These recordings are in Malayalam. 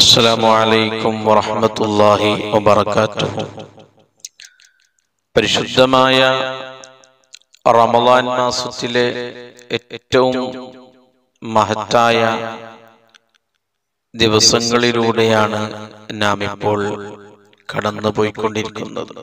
السلام عليكم ورحمة الله وبركاته പരിശുദ്ധമായ റമദാൻ മാസത്തിലെ ഏറ്റവും മഹത്തായ ദിവസങ്ങളിലൂടെയാണ് നാം ഇപ്പോൾ കടന്നുപോയിക്കൊണ്ടിരിക്കുന്നത്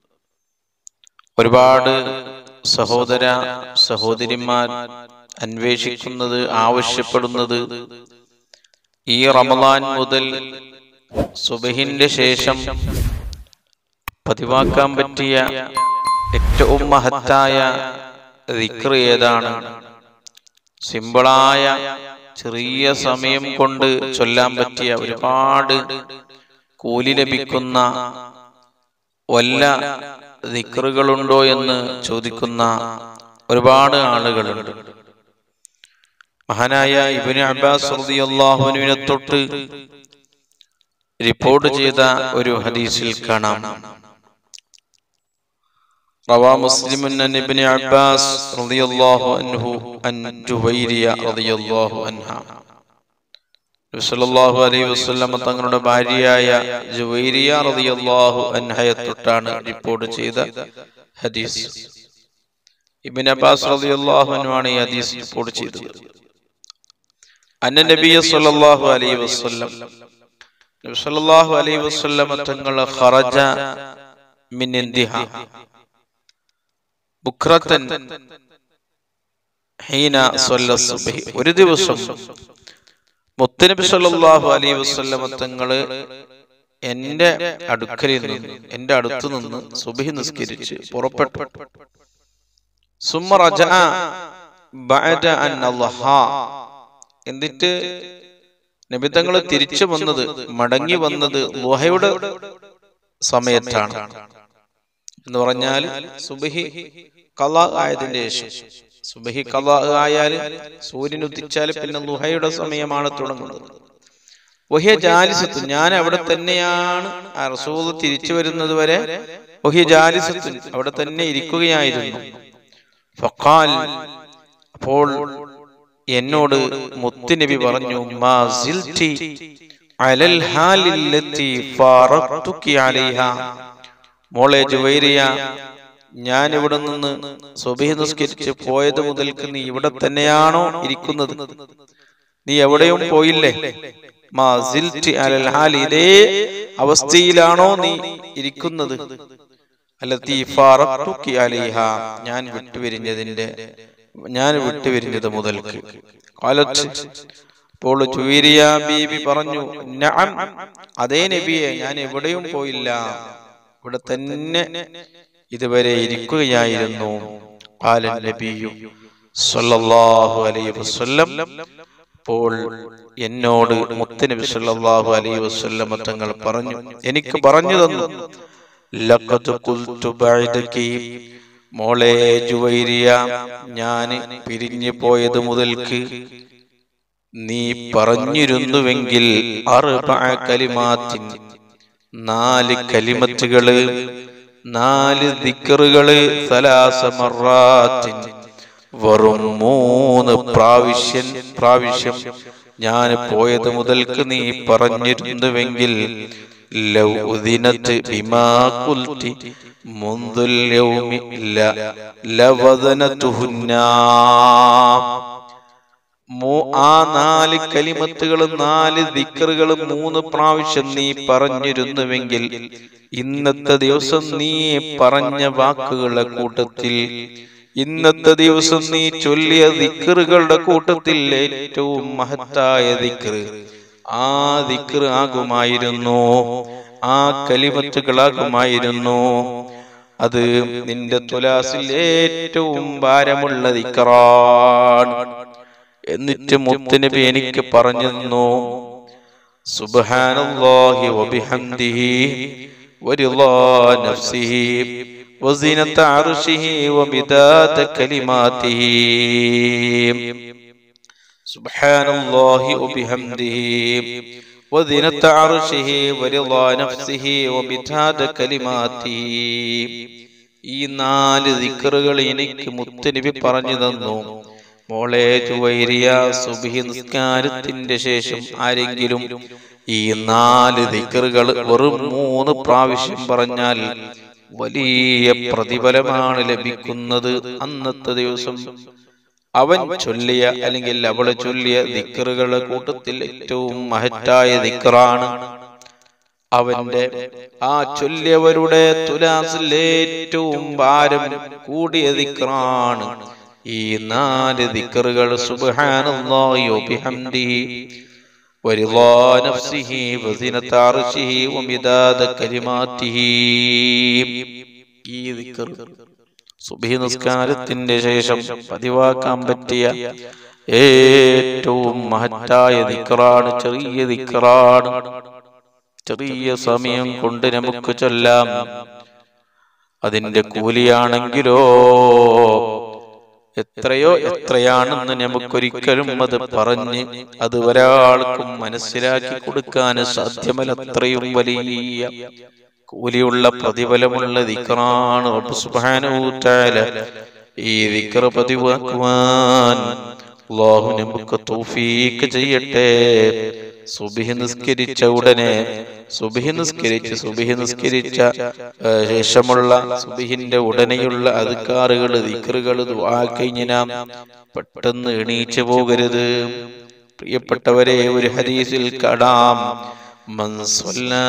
ഒരുപാട് സഹോദര സഹോദരിമാർ അന്വേഷിക്കുന്നത് ആവശ്യപ്പെടുന്നത് ഈ റമദാൻ മുതൽ സുബഹിന്റെ ശേഷം പതിവാക്കാൻ പറ്റിയ ഏറ്റവും മഹത്തായ ദിക്ർ ഏതാണ് സിമ്പിളായ ചെറിയ സമയം കൊണ്ട് ചൊല്ലാൻ പറ്റിയ ഒരുപാട് കൂലി ലഭിക്കുന്ന വല്ല ദിക്റുകളുണ്ടോ എന്ന് ചോദിക്കുന്ന ഒരുപാട് ആളുകളുണ്ട് മഹാനായ ഇബിന് അബ്ബാസ് റളിയല്ലാഹുവിനെ തൊട്ട് റിപ്പോർട്ട് ചെയ്ത ഒരു ഹദീസിൽ കാണാം റവാ മുസ്ലിം അൻ ഇബ്നു അബ്ബാസ് റളിയല്ലാഹു അൻഹു അൻ ജുവൈരിയ റളിയല്ലാഹു അൻഹ നബി സല്ലല്ലാഹു അലൈഹി വസല്ലം തങ്ങളുടെ ഭാര്യയായ ജുവൈരിയ റളിയല്ലാഹു അൻഹയെ തൊട്ടാണ് റിപ്പോർട്ട് ചെയ്ത ഹദീസ് ഇബ്നു അബ്ബാസ് റളിയല്ലാഹു അൻഹു ആണ് ഈ ഹദീസ് റിപ്പോർട്ട് ചെയ്തത് അന്ന നബിയ സല്ലല്ലാഹു അലൈഹി വസല്ലം നബി സല്ലല്ലാഹു അലൈഹി വസല്ലം തങ്ങൾ ഖറജ മിൻ ഇന്ദിഹ ബുക്രത്തൻ ഹീന സ്വല്ല സുബ്ഹി ഒരു ദിവസം മുത്തനബി സല്ലല്ലാഹു അലൈഹി വസല്ലം തങ്ങള് എന്റെ അടുക്കലിൽ നിന്ന് എന്റെ അടുത്തു നിന്ന് സുബഹി നിസ്കരിച്ച് പുറപ്പെട്ടു സുമ്മ റജഅ ബഅദ അൻ അല്ലാഹ എന്നിട്ട് നബിതങ്ങൾ തിരിച്ചു വന്നത് മടങ്ങി വന്നത് ലുഹയുടെ സമയത്താണ് എന്ന് പറഞ്ഞാൽ സുബഹി കല ആയതിന്റെ ശേഷം സുബഹി കല ആയാൽ സൂര്യൻ ഉദിച്ചാൽ പിന്നെ ലുഹയുടെ സമയമാണ് തുടങ്ങുന്നത് ഒഹിയ ജാലിസത്തു ഞാൻ അവിടെ തന്നെയാണ് ആ റസൂൽ തിരിച്ചു വരുന്നത് വരെ ഒഹിയ ജാലിസത്തു അവിടെ തന്നെ ഇരിക്കുകയായിരുന്നു ഫഖാൽ അപ്പോൾ എന്നോട് മുത്തുനബി പറഞ്ഞു മാ സിൽറ്റി അലൽ ഹാലില്ലത്തി ഫാറഖ്തുകി അലൈഹ മോളെ ജുവൈരിയ ഞാൻ ഇവിടെ നിന്ന് സുബഹി നിസ്കരിച്ച് പോയത് മുതൽക്ക് നീ ഇവിടെ തന്നെയാണോ ഇരിക്കുന്നത് നീ എവിടെയും പോയില്ലേ മാ സിൽറ്റി അലൽ ഹാൽ ഇതേ അവസ്ഥയിലാണോ നീ ഇരിക്കുന്നത് അല്ലത്തി ഫാറഖ്തുകി അലൈഹ ഞാൻ വിട്ടുപിരിഞ്ഞതിന്റെ ഞാൻ വിട്ടുപിരിഞ്ഞത് മുതൽക്ക് കാലത്ത് അപ്പോൾ ചുവീരിയ ബീബി പറഞ്ഞു നഅം അതേ നബിയെ ഞാൻ എവിടെയും പോയില്ല ഇവിടെ തന്നെ ഇതുവരെ ഇരിക്കുകയായിരുന്നു കാലൻ നബിയു സല്ലല്ലാഹു അലൈഹി വസല്ലം അപ്പോൾ എന്നോട് മുത്തനബി സല്ലല്ലാഹു അലൈഹി വസല്ലം തങ്ങൾ പറഞ്ഞു എനിക്ക് പറഞ്ഞു തന്നു ലഖദ് ഖുൽതു ബഅദകി മോളെ ജുവൈരിയ ഞാൻ പിരിഞ്ഞു പോയത് മുതൽക്ക് നീ പറഞ്ഞിരുന്നുവെങ്കിൽ കലിമാത്തിൻ നാല് കലിമത്തുകള് നാല് ദിക്കറുകള് സലാസമറാത്തിൻ വെറും മൂന്ന് പ്രാവശ്യം പ്രാവശ്യം ഞാൻ പോയത് മുതൽക്ക് നീ പറഞ്ഞിരുന്നുവെങ്കിൽ ലൗ ഉദിനത്ത് ബിമാ കുൽത്തി منذ اليوم لا لوزنتهن ആ നാല് കലിമത്തുകളും നാല് ദിക്കറുകളും മൂന്ന് പ്രാവശ്യം നീ പറഞ്ഞിരുന്നുവെങ്കിൽ ഇന്നത്തെ ദിവസം നീ പറഞ്ഞ വാക്കുകളുടെ കൂട്ടത്തിൽ ഇന്നത്തെ ദിവസം നീ ചൊല്ലിയ ദിക്കറുകളുടെ കൂട്ടത്തിൽ ഏറ്റവും മഹത്തായ ദിക്കറ് ആ ദിക്കർ ആകുമായിരുന്നു ആ കലിമത്തുകളാകുമായിരുന്നു അത് നിന്റെ തുലാസിൽ ഏറ്റവും ഭാരമുള്ള ദിക്കറാണ് എന്നിട്ട് മുത്തുനബി എനിക്ക് പറഞ്ഞു തന്നു സുബ്ഹാനല്ലാഹി വബിഹംദിഹി വരിളാ നഫ്സിഹി وزينة عرشه ومداد كلماته سبحان الله وبحمده وزينة عرشه ورضا نفسه ومداد كلماته ഈ നാല് ദിക്കറുകൾ എനിക്ക് മുത്തനബി പറഞ്ഞു തന്നു മോളെ ജുവൈരിയ സുബഹി നിസ്കാരത്തിന്റെ ശേഷം ആരെങ്കിലും ഈ നാല് ദിക്കറുകൾ വെറും മൂന്ന് പ്രാവശ്യം പറഞ്ഞാൽ വലിയ പ്രതിഫലമാണ് ലഭിക്കുന്നത് അന്നത്തെ ദിവസം അവൻ ചൊല്ലിയ അല്ലെങ്കിൽ അവളെ ചൊല്ലിയ ദിക്കറുകളുടെ കൂട്ടത്തിൽ ഏറ്റവും മഹറ്റായ ദിക്കറാണ് അവന്റെ ആ ചൊല്ലിയവരുടെ തുലാസിൽ ഏറ്റവും ഭാരം കൂടിയ ദിക്റാണ് ഈ നാല് ദിക്കറുകൾ സുബ്ഹാനല്ലാഹി വബിഹംദിഹി വരിളാ നഫ്സിഹി വസിനത അർശിഹി വമിദാദ കലിമാതിഹി ഈ ദിക്കർ സുബഹി നിസ്കാരത്തിന്റെ ശേഷം പതിവാക്കാൻ പറ്റിയ ഏറ്റവും മഹത്തായ ദിക്റാണ് ചെറിയ ദിക്റാണ് ചെറിയ സമയം കൊണ്ട് നമുക്ക് ചൊല്ലാം അതിന്റെ കൂലിയാണെങ്കിലോ എത്രയോ എത്രയാണെന്ന് നമുക്കൊരിക്കലും അത് പറഞ്ഞ് അത് ഒരാൾക്കും മനസ്സിലാക്കി കൊടുക്കാൻ സാധ്യമല്ല അത്രയും വലിയ കൂലിയുള്ള പ്രതിഫലമുള്ള ദിക്റാണ് റബ്ബ് സുബ്ഹാനഹു തആല ഈ ദിക്ർ പതിവാക്കുവാൻ അല്ലാഹു നമുക്ക് തൗഫീക്ക് ചെയ്യട്ടെ സുബഹി നിസ്കരിച്ച ഉടനെ സുബഹി നിസ്കരിച്ച് സുബഹി നിസ്കരിച്ച ആ, ശേഷമുള്ള സുബഹിന്റെ ഉടനെയുള്ള അധികാറുകൾ ദിക്റുകൾ ദുആ കഴിഞ്ഞ് നാം പെട്ടെന്ന് എണീച്ചു പോകരുത് പ്രിയപ്പെട്ടവരെ ഒരു ഹദീസിൽ കടാം മൻ സ്വല്ലാ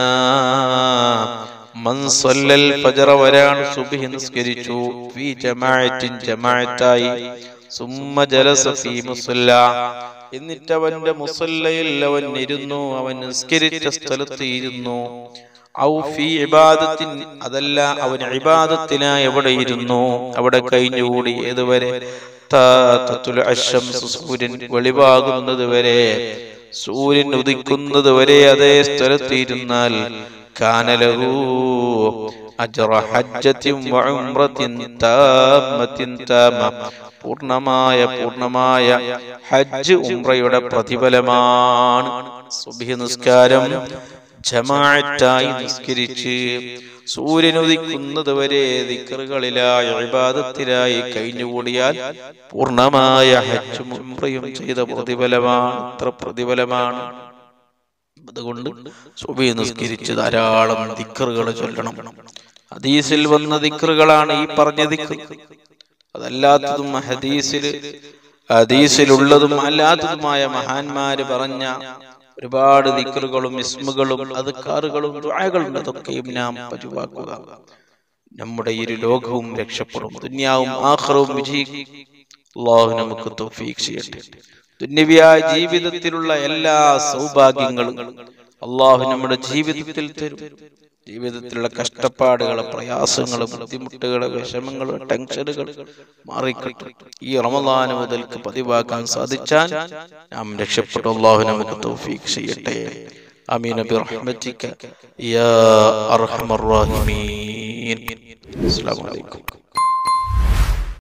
മൻ സ്വല്ലൽ ഫജറ വരാൻ സുബ്ഹി നിസ്കരിച്ചു ഫീ ജമാഅത്തിൻ ജമാഅത്തായി സുമ്മ ജലസ ഫീ മുസല്ല എന്നിട്ട് അവന്റെ മുസല്ലയിൽ അവൻ ഇരുന്നു അവൻ നിസ്കരിച്ച സ്ഥലത്ത് ഇരുന്നു ഔ ഫീ ഇബാദത്തിൻ അതല്ല അവൻ ഇബാദത്തിനായി എവിടെ ഇരുന്നു അവിടെ കഴിഞ്ഞുകൂടി ഏതുവരെ താ തത്തുൽ അശംസു സൂര്യൻ വെളിവാകുന്നത് വരെ സൂര്യൻ ഉദിക്കുന്നത് വരെ അതേ സ്ഥലത്ത് ഇരുന്നാൽ കാനലഹു അജ്റ ഹജ്ജത്തിൻ വഉംറത്തിൻ താമത്തിൻ താമ പൂർണ്ണമായ പൂർണ്ണമായ ഹജ്ജ് ഉംറയുടെ പ്രതിഫലമാണ് സുബ്ഹി നിസ്കാരം ജമാഅത്തായി നിസ്കരിച്ച് സൂര്യൻ ഉദിക്കുന്നത് വരെ ദിക്റുകളിലായി ഇബാദത്തിലായി കഴിഞ്ഞുകൂടിയാൽ പൂർണ്ണമായ ഹജ്ജും ഉംറയും ചെയ്ത പ്രതിഫലമാണ് എത്ര പ്രതിഫലമാണ് അതുകൊണ്ട് സുബി നിസ്കരിച്ച് ധാരാളം ദിക്കറുകൾ ചൊല്ലണം ഹദീസിൽ വന്ന ദിക്കറുകളാണ് ഈ പറഞ്ഞ ദിക്കർ അതല്ലാത്തതും ഹദീസിൽ ഹദീസിലുള്ളതും അല്ലാത്തതുമായ മഹാന്മാര് പറഞ്ഞ ഒരുപാട് ദിക്കറുകളും ഇസ്മുകളും അതുക്കാറുകളും ദുആകളും അതൊക്കെയും നാം പതിവാക്കുക നമ്മുടെ ഇരു ലോകവും രക്ഷപ്പെടും ദുന്യാവും ആഖിറവും വിജയിക്കും അള്ളാഹു നമുക്ക് തൗഫീഖ് ചെയ്യട്ടെ ദുന്യവിയായ ജീവിതത്തിലുള്ള എല്ലാ സൗഭാഗ്യങ്ങളും അള്ളാഹു നമ്മുടെ ജീവിതത്തിൽ തരും ജീവിതത്തിലുള്ള കഷ്ടപ്പാടുകൾ പ്രയാസങ്ങൾ ബുദ്ധിമുട്ടുകൾ വിഷമങ്ങൾ ടെൻഷനുകൾ മാറിക്കിട്ടും ഈ റമദാന് മുതൽക്ക് പതിവാക്കാൻ സാധിച്ചാൽ നാം രക്ഷപ്പെട്ടു അള്ളാഹു നമുക്ക് തൗഫീഖ് ചെയ്യട്ടെ അമീൻ ബിറഹ്മതിക യാ അർഹമർ റഹീമീൻ അസ്സലാമു അലൈക്കും